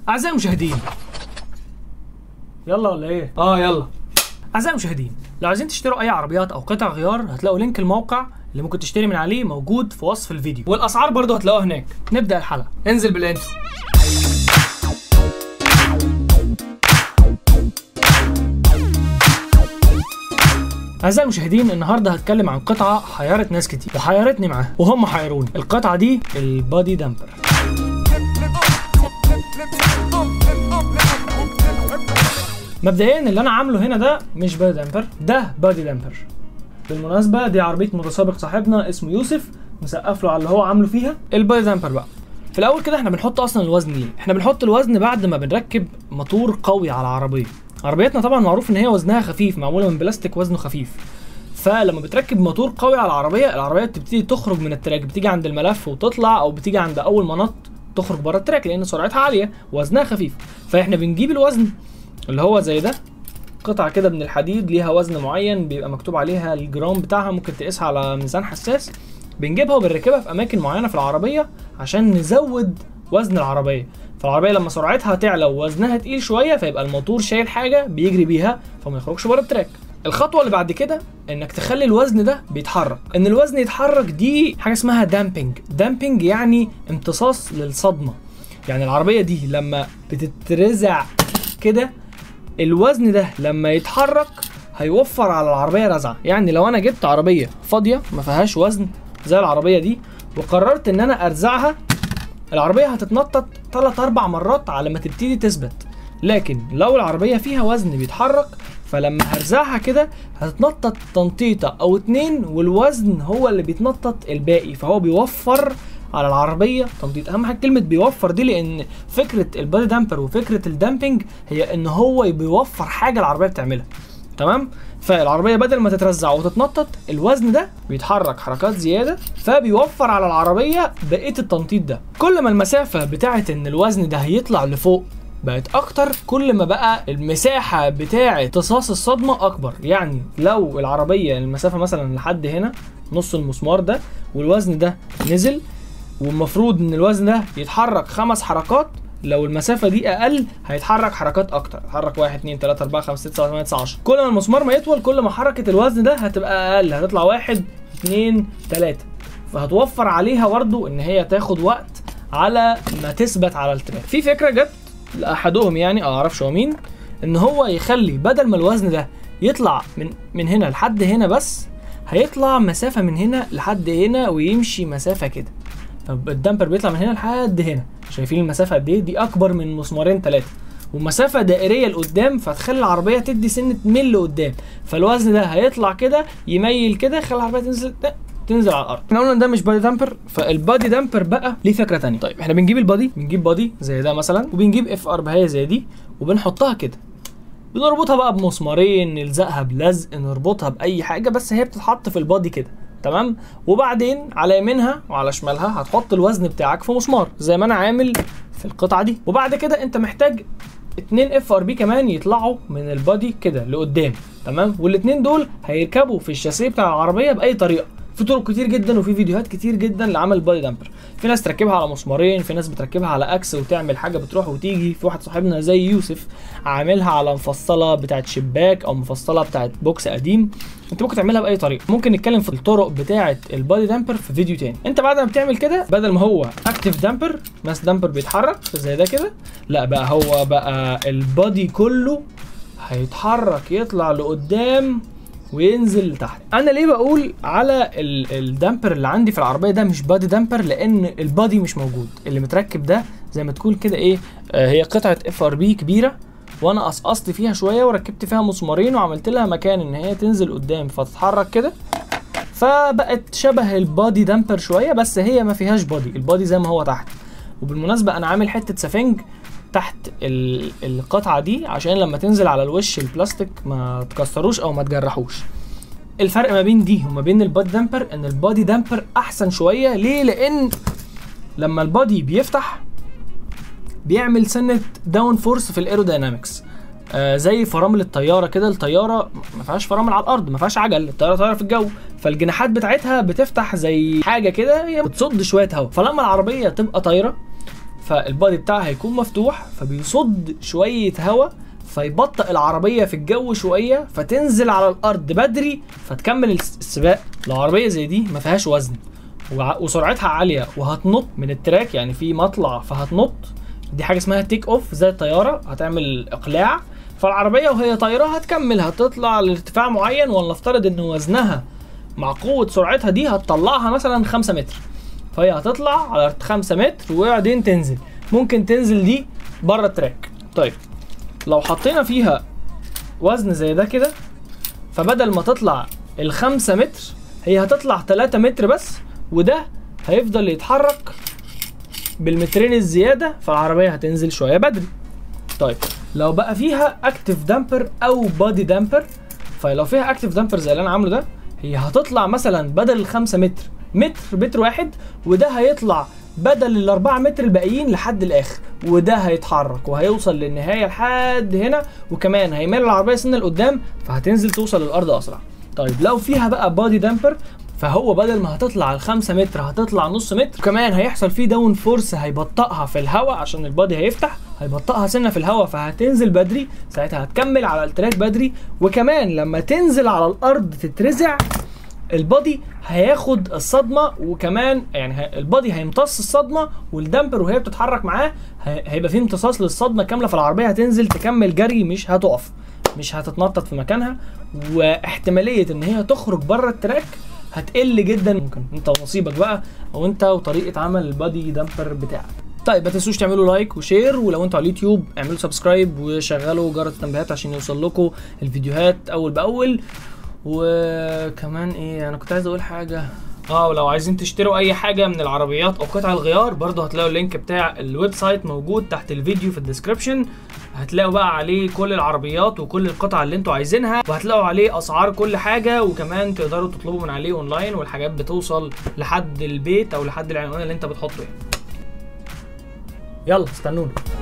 اعزائي المشاهدين يلا ولا ايه اه يلا اعزائي المشاهدين لو عايزين تشتروا اي عربيات او قطع غيار هتلاقوا لينك الموقع اللي ممكن تشتري من عليه موجود في وصف الفيديو والاسعار برضه هتلاقوها هناك نبدا الحلقه انزل بالانترو أعزائي المشاهدين النهارده هتكلم عن قطعة حيرت ناس كتير وحيرتني معاها وهم حيروني القطعة دي البادي دامبر مبدئيا اللي انا عامله هنا ده مش بادي دامبر ده بادي دامبر بالمناسبة دي عربية متسابق صاحبنا اسمه يوسف مسقف له على اللي هو عامله فيها البادي دامبر بقى في الاول كده احنا بنحط اصلا الوزن ليه احنا بنحط الوزن بعد ما بنركب موتور قوي على العربيه عربيتنا طبعا معروف ان هي وزنها خفيف معموله من بلاستيك وزنه خفيف فلما بتركب موتور قوي على العربيه العربيه بتبتدي تخرج من التراك بتيجي عند الملف وتطلع او بتيجي عند اول منط تخرج بره التراك لان سرعتها عاليه وزنها خفيف فاحنا بنجيب الوزن اللي هو زي ده قطعة كده من الحديد ليها وزن معين بيبقى مكتوب عليها الجرام بتاعها ممكن تقيسها على ميزان حساس بنجيبها وبنركبها في اماكن معينه في العربيه عشان نزود وزن العربيه فالعربيه لما سرعتها تعلى ووزنها تقيل شويه فيبقى الموتور شايل حاجه بيجري بيها فما يخرجش بره التراك الخطوه اللي بعد كده انك تخلي الوزن ده بيتحرك ان الوزن يتحرك دي حاجه اسمها دامبنج دامبنج يعني امتصاص للصدمه يعني العربيه دي لما بتترزع كده الوزن ده لما يتحرك هيوفر على العربيه رزعه يعني لو انا جبت عربيه فاضيه ما فيهاش وزن زي العربيه دي وقررت ان انا ارزعها العربيه هتتنطط 3 4 مرات على ما تبتدي تثبت لكن لو العربيه فيها وزن بيتحرك فلما هرزعها كده هتتنطط تنطيطه او اتنين والوزن هو اللي بيتنطط الباقي فهو بيوفر على العربيه تنطيط اهم حاجه كلمه بيوفر دي لان فكره البادي دامبر وفكره الدامبنج هي ان هو بيوفر حاجه العربيه بتعملها تمام فالعربيه بدل ما تترزع وتتنطط الوزن ده بيتحرك حركات زياده فبيوفر على العربيه بقيه التنطيط ده كل ما المسافه بتاعه ان الوزن ده هيطلع لفوق بقت اكتر كل ما بقى المساحه بتاعه امتصاص الصدمه اكبر يعني لو العربيه المسافه مثلا لحد هنا نص المسمار ده والوزن ده نزل والمفروض ان الوزن ده يتحرك خمس حركات لو المسافة دي أقل هيتحرك حركات أكتر، يتحرك 1 2 3 4 5 6 7 8 9 10 كل ما المسمار ما يطول كل ما حركة الوزن ده هتبقى أقل، هتطلع 1 2 3 فهتوفر عليها برضه إن هي تاخد وقت على ما تثبت على التراك. في فكرة جت لأحدهم يعني أو أعرفش هو مين إن هو يخلي بدل ما الوزن ده يطلع من من هنا لحد هنا بس هيطلع مسافة من هنا لحد هنا ويمشي مسافة كده. طب الدمبر بيطلع من هنا لحد هنا شايفين المسافه قد ايه دي اكبر من مسمارين ثلاثه ومسافه دائريه لقدام فتخلي العربيه تدي سنه ميل لقدام فالوزن ده هيطلع كده يميل كده يخلي العربيه تنزل تنزل على الارض احنا قلنا ان ده مش بادي دامبر فالبادي دامبر بقى ليه فكره تانية طيب احنا بنجيب البادي بنجيب بادي زي ده مثلا وبنجيب اف ار بهايه زي دي وبنحطها كده بنربطها بقى بمسمارين نلزقها بلزق نربطها باي حاجه بس هي بتتحط في البادي كده تمام وبعدين على يمينها وعلى شمالها هتحط الوزن بتاعك في مسمار زي ما انا عامل في القطعه دي وبعد كده انت محتاج اتنين اف ار بي كمان يطلعوا من البادي كده لقدام تمام والاتنين دول هيركبوا في الشاسيه بتاع العربيه باي طريقه في طرق كتير جدا وفي فيديوهات كتير جدا لعمل البادي دامبر في ناس تركبها على مسمارين في ناس بتركبها على اكس وتعمل حاجه بتروح وتيجي في واحد صاحبنا زي يوسف عاملها على مفصله بتاعت شباك او مفصله بتاعت بوكس قديم انت ممكن تعملها باي طريقه ممكن نتكلم في الطرق بتاعه البادي دامبر في فيديو تاني انت بعد ما بتعمل كده بدل ما هو اكتف دامبر ماس دامبر بيتحرك زي ده كده لا بقى هو بقى البادي كله هيتحرك يطلع لقدام وينزل لتحت انا ليه بقول على الدامبر اللي عندي في العربيه ده مش بادي دامبر لان البادي مش موجود اللي متركب ده زي ما تقول كده ايه آه هي قطعه اف ار بي كبيره وانا قصقصت فيها شويه وركبت فيها مسمارين وعملت لها مكان ان هي تنزل قدام فتتحرك كده فبقت شبه البادي دامبر شويه بس هي ما فيهاش بادي البادي زي ما هو تحت وبالمناسبه انا عامل حته سفنج تحت القطعه دي عشان لما تنزل على الوش البلاستيك ما تكسروش او ما تجرحوش الفرق ما بين دي وما بين البادي دامبر ان البادي دامبر احسن شويه ليه لان لما البادي بيفتح بيعمل سنه داون فورس في الايروداينامكس آه زي فرامل الطياره كده الطياره ما فيهاش فرامل على الارض ما فيهاش عجل الطياره طايره في الجو فالجناحات بتاعتها بتفتح زي حاجه كده هي بتصد شويه هواء فلما العربيه تبقى طايره فالبادي بتاعها هيكون مفتوح فبيصد شويه هواء فيبطئ العربيه في الجو شويه فتنزل على الارض بدري فتكمل الس- السباق لو عربيه زي دي ما فيهاش وزن وع- وسرعتها عاليه وهتنط من التراك يعني في مطلع فهتنط دي حاجه اسمها تيك اوف زي الطياره هتعمل اقلاع فالعربيه وهي طايره هتكمل هتطلع لارتفاع معين ولنفترض ان وزنها مع قوه سرعتها دي هتطلعها مثلا 5 متر فهي هتطلع على 5 متر وبعدين تنزل ممكن تنزل دي بره التراك طيب لو حطينا فيها وزن زي ده كده فبدل ما تطلع الخمسة متر هي هتطلع 3 متر بس وده هيفضل يتحرك بالمترين الزيادة فالعربية هتنزل شوية بدري طيب لو بقى فيها اكتف دامبر او بادي دامبر فلو فيها اكتف دامبر زي اللي انا عامله ده هي هتطلع مثلا بدل الخمسة متر متر متر واحد وده هيطلع بدل الأربعة متر الباقيين لحد الآخر وده هيتحرك وهيوصل للنهاية لحد هنا وكمان هيميل العربية سنة لقدام فهتنزل توصل للأرض أسرع طيب لو فيها بقى بادي دامبر فهو بدل ما هتطلع الخمسة متر هتطلع نص متر كمان هيحصل فيه داون فورس هيبطئها في الهواء عشان البادي هيفتح هيبطئها سنة في الهواء فهتنزل بدري ساعتها هتكمل على التراك بدري وكمان لما تنزل على الأرض تترزع البادي هياخد الصدمه وكمان يعني ه- البادي هيمتص الصدمه والدمبر وهي بتتحرك معاه هي- هيبقى فيه امتصاص للصدمه كامله فالعربيه هتنزل تكمل جري مش هتقف مش هتتنطط في مكانها واحتماليه ان هي تخرج بره التراك هتقل جدا ممكن انت ونصيبك بقى او انت وطريقه عمل البادي دامبر بتاعك طيب ما تنسوش تعملوا لايك وشير ولو انتوا على اليوتيوب اعملوا سبسكرايب وشغلوا جرس التنبيهات عشان يوصل لكم الفيديوهات اول باول وكمان ايه انا كنت عايز اقول حاجه اه ولو عايزين تشتروا اي حاجه من العربيات او قطع الغيار برضه هتلاقوا اللينك بتاع الويب سايت موجود تحت الفيديو في الديسكربشن هتلاقوا بقى عليه كل العربيات وكل القطع اللي انتوا عايزينها وهتلاقوا عليه اسعار كل حاجه وكمان تقدروا تطلبوا من عليه اونلاين والحاجات بتوصل لحد البيت او لحد العنوان اللي انت بتحطه يعني. يلا استنونا